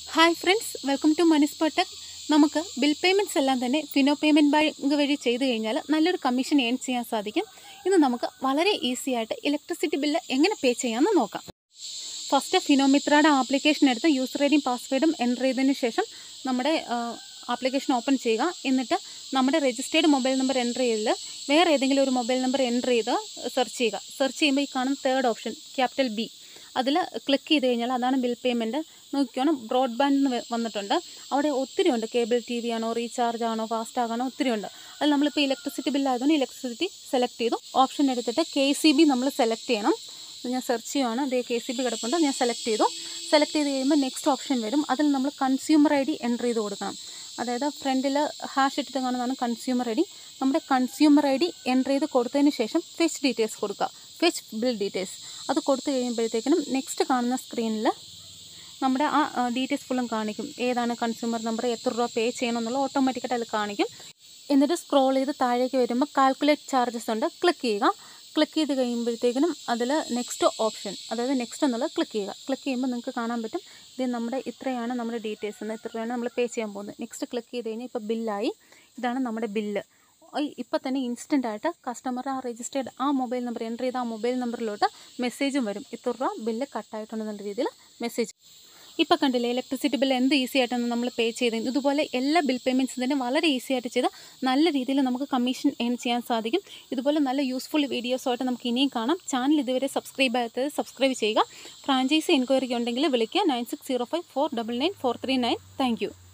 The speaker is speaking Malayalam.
ഹായ് ഫ്രണ്ട്സ് വെൽക്കം ടു മനിസ്പോ ടെക് നമുക്ക് ബിൽ പേയ്മെൻറ്റ്സ് എല്ലാം തന്നെ ഫിനോ പേയ്മെൻറ്റ് ബാങ്ക് വഴി ചെയ്ത് കഴിഞ്ഞാൽ നല്ലൊരു കമ്മീഷൻ ഏൺ ചെയ്യാൻ സാധിക്കും ഇന്ന് നമുക്ക് വളരെ ഈസി ആയിട്ട് ഇലക്ട്രിസിറ്റി ബില്ല് എങ്ങനെ പേ ചെയ്യാമെന്ന് നോക്കാം ഫസ്റ്റ് ഫിനോമിത്രയുടെ ആപ്ലിക്കേഷൻ എടുത്ത് യൂസർ ഐഡിയും പാസ്വേഡും എൻ്റർ ചെയ്തതിന് ശേഷം നമ്മുടെ ആപ്ലിക്കേഷൻ ഓപ്പൺ ചെയ്യുക എന്നിട്ട് നമ്മുടെ രജിസ്റ്റേർഡ് മൊബൈൽ നമ്പർ എൻ്റർ ചെയ്തതിൽ വേറെ ഏതെങ്കിലും ഒരു മൊബൈൽ നമ്പർ എൻ്റർ ചെയ്ത് സെർച്ച് ചെയ്യുക സെർച്ച് ചെയ്യുമ്പോൾ ഈ കാണുന്ന തേർഡ് ഓപ്ഷൻ ക്യാപിറ്റൽ ബി അതിൽ ക്ലിക്ക് ചെയ്ത് കഴിഞ്ഞാൽ അതാണ് ബിൽ പേയ്മെൻറ്റ് നോക്കിക്കോണം ബ്രോഡ്ബാൻഡ് എന്ന് വന്നിട്ടുണ്ട് അവിടെ ഒത്തിരി ഉണ്ട് കേബിൾ ടി വി ആണോ റീചാർജ് ആണോ ഫാസ്റ്റ് ആകാനോ ഒത്തിരി ഉണ്ട് അത് നമ്മളിപ്പോൾ ഇലക്ട്രിസിറ്റി ബില്ലായതുകൊണ്ട് ഇലക്ട്രിസിറ്റി സെലക്ട് ചെയ്തു ഓപ്ഷൻ എടുത്തിട്ട് കെ സി ബി നമ്മൾ സെലക്ട് ചെയ്യണം ഞാൻ സെർച്ച് ചെയ്യുവാണ് അതേ കെ സി ബി കിടപ്പുണ്ട് ഞാൻ സെലക്ട് ചെയ്തു സെലക്ട് ചെയ്ത് കഴിയുമ്പോൾ നെക്സ്റ്റ് ഓപ്ഷൻ വരും അതിൽ നമ്മൾ കൺസ്യൂമർ ഐ ഡി എൻ്റർ ചെയ്ത് കൊടുക്കണം അതായത് ഫ്രണ്ടിൽ ഹാഷ് ഇട്ടിട്ട് കാണുന്നതാണ് കൺസ്യൂമർ ഐ ഡി നമ്മുടെ കൺസ്യൂമർ ഐ ഡി എൻ്റർ ചെയ്ത് കൊടുത്തതിന് ശേഷം ഫെച്ച് ഡീറ്റെയിൽസ് കൊടുക്കുക ഫെച്ച് ബിൽ ഡീറ്റെയിൽസ് അത് കൊടുത്തു കഴിയുമ്പോഴത്തേക്കിനും നെക്സ്റ്റ് കാണുന്ന സ്ക്രീനിൽ നമ്മുടെ ആ ഡീറ്റെയിൽസ് ഫുള്ളും കാണിക്കും ഏതാണ് കൺസ്യൂമർ നമ്പർ എത്ര രൂപ പേ ചെയ്യണം എന്നുള്ള ഓട്ടോമാറ്റിക്കായിട്ട് അതിൽ കാണിക്കും എന്നിട്ട് സ്ക്രോൾ ചെയ്ത് താഴേക്ക് വരുമ്പോൾ കാൽക്കുലേറ്റ് ചാർജസ് ഉണ്ട് ക്ലിക്ക് ചെയ്യുക ക്ലിക്ക് ചെയ്ത് കഴിയുമ്പോഴത്തേക്കിനും അതിൽ നെക്സ്റ്റ് ഓപ്ഷൻ അതായത് നെക്സ്റ്റ് എന്നുള്ളത് ക്ലിക്ക് ചെയ്യുക ക്ലിക്ക് ചെയ്യുമ്പോൾ നിങ്ങൾക്ക് കാണാൻ പറ്റും ഇത് നമ്മുടെ ഇത്രയാണ് നമ്മുടെ ഡീറ്റെയിൽസ് എന്ന് ഇത്ര രൂപയാണ് നമ്മൾ പേ ചെയ്യാൻ പോകുന്നത് നെക്സ്റ്റ് ക്ലിക്ക് ചെയ്ത് കഴിഞ്ഞാൽ ഇപ്പോൾ ബില്ലായി ഇതാണ് നമ്മുടെ ബില്ല് ഇപ്പം തന്നെ ഇൻസ്റ്റൻ്റ് ആയിട്ട് കസ്റ്റമർ ആ രജിസ്റ്റേർഡ് ആ മൊബൈൽ നമ്പർ എൻ്റർ ചെയ്ത ആ മൊബൈൽ നമ്പറിലോട്ട് മെസ്സേജും വരും ഇത്ര രൂപ ബില്ല് കട്ടായിട്ടുണ്ടെന്നുള്ള രീതിയിൽ മെസ്സേജ് ഇപ്പോൾ കണ്ടില്ലേ ഇലക്ട്രിസിറ്റി ബില്ല് എന്ത് ഈസി ആയിട്ടാണ് നമ്മൾ പേ ചെയ്തത് ഇതുപോലെ എല്ലാ ബിൽ പേയ്മെൻറ്റ്സും തന്നെ വളരെ ഈസി ആയിട്ട് ചെയ്ത് നല്ല രീതിയിൽ നമുക്ക് കമ്മീഷൻ ഏൺ ചെയ്യാൻ സാധിക്കും ഇതുപോലെ നല്ല യൂസ്ഫുൾ വീഡിയോസുമായിട്ട് നമുക്ക് ഇനിയും കാണാം ചാനൽ ഇതുവരെ സബ്സ്ക്രൈബ് ആകാത്തത് സബ്സ്ക്രൈബ് ചെയ്യുക ഫ്രാഞ്ചൈസി എൻക്വയറി ഉണ്ടെങ്കിൽ വിളിക്കുക nine six zero five four double nine four three nine thank U